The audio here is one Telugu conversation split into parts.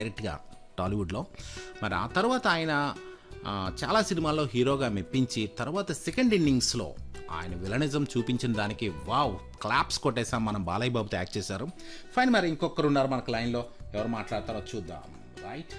డైరెక్ట్గా టాలీవుడ్లో మరి ఆ తర్వాత ఆయన ఆ, చాలా సినిమాల్లో హీరోగా మెప్పించి తర్వాత సెకండ్ ఇన్నింగ్స్లో ఆయన విలనిజం చూపించిన దానికి వావ్ క్లాప్స్ కొట్టేసాం మనం బాలయ్య బాబుతో యాక్ట్ చేశారు ఫైన్ మరి ఇంకొకరు ఉన్నారు మనకు లైన్లో ఎవరు మాట్లాడతారో చూద్దాం రైట్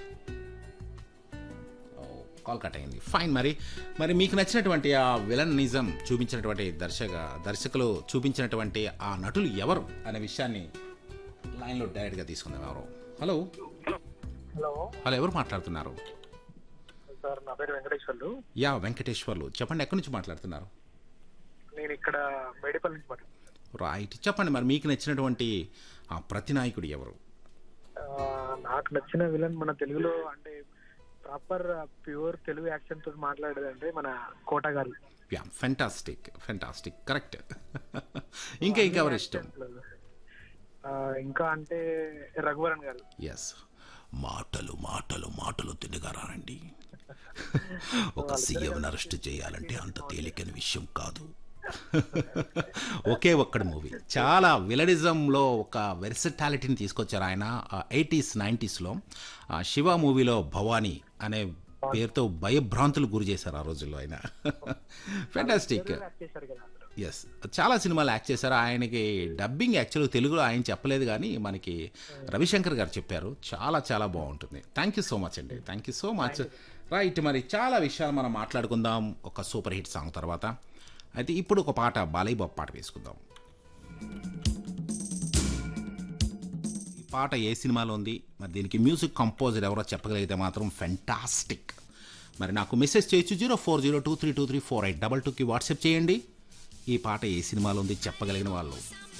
కాల్ కట్ అయింది ఫైన్ మరి మరి మీకు నచ్చినటువంటి ఆ విలన్ నిజం చూపించినటువంటి దర్శక దర్శకులు చూపించినటువంటి ఆ నటులు ఎవరు అనే విషయాన్ని లైన్లో డైరెక్ట్గా తీసుకుందాం ఎవరు హలో హలో హలో ఎవరు మాట్లాడుతున్నారు సార్ నా పేరు వెంకటేశ్వర్లు యా వెంకటేశ్వర్లు చెప్పండి ఎక్కడి నుంచి మాట్లాడుతున్నారు నేను ఇక్కడ మేడిపల్లి నుంచి మాట్లాడుతున్నాను రైట్ చెప్పండి మరి మీకు నచ్చినటువంటి ఆ ప్రతినాయకుడు ఎవరు ఆ, నాకు నచ్చిన విలన్ మన తెలుగులో అంటే ప్రాపర్ ప్యూర్ తెలుగు యాక్షన్ తోటి మాట్లాడేదంటే మన కోట గారు యా ఫెంటాస్టిక్ ఫెంటాస్టిక్ కరెక్ట్ ఇంకా ఇంకా ఎవరు ఇష్టం ఆ, ఇంకా అంటే రఘువరన్ గారు ఎస్ మాటలు మాటలు మాటలు తినగారండి ఒక సీఎం అరెస్ట్ చేయాలంటే అంత తేలికైన విషయం కాదు ఒకే ఒక్కడి మూవీ చాలా విలడిజంలో ఒక వెర్సటాలిటీని తీసుకొచ్చారు ఆయన ఎయిటీస్ నైంటీస్లో శివ మూవీలో భవానీ అనే పేరుతో భయభ్రాంతులు గురి చేశారు ఆ రోజుల్లో ఆయన ఫెంటాస్టిక్ యాక్ట్ చేశారు కదా అందులో. ఎస్ చాలా సినిమాలు యాక్ట్ చేశారు ఆయనకి డబ్బింగ్ యాక్చువల్గా తెలుగులో ఆయన చెప్పలేదు కానీ మనకి రవిశంకర్ గారు చెప్పారు చాలా చాలా బాగుంటుంది థ్యాంక్ యూ సో మచ్ అండి thank you so much right మరి చాలా విషయాలు మనం మాట్లాడుకుందాం ఒక సూపర్ హిట్ సాంగ్ తర్వాత అయితే ఇప్పుడు ఒక పాట బాలయ్య బాబు పాట వేసుకుందాం ఈ పాట ఏ సినిమాలో ఉంది మరి దీనికి మ్యూజిక్ కంపోజర్ ఎవరో చెప్పగలిగితే మాత్రం ఫెంటాస్టిక్ మరి నాకు మెసేజ్ చేయొచ్చు zero four zero two three two three four eight double టూకి వాట్సాప్ చేయండి ఈ పాట ఏ సినిమాలో ఉంది చెప్పగలిగిన వాళ్ళు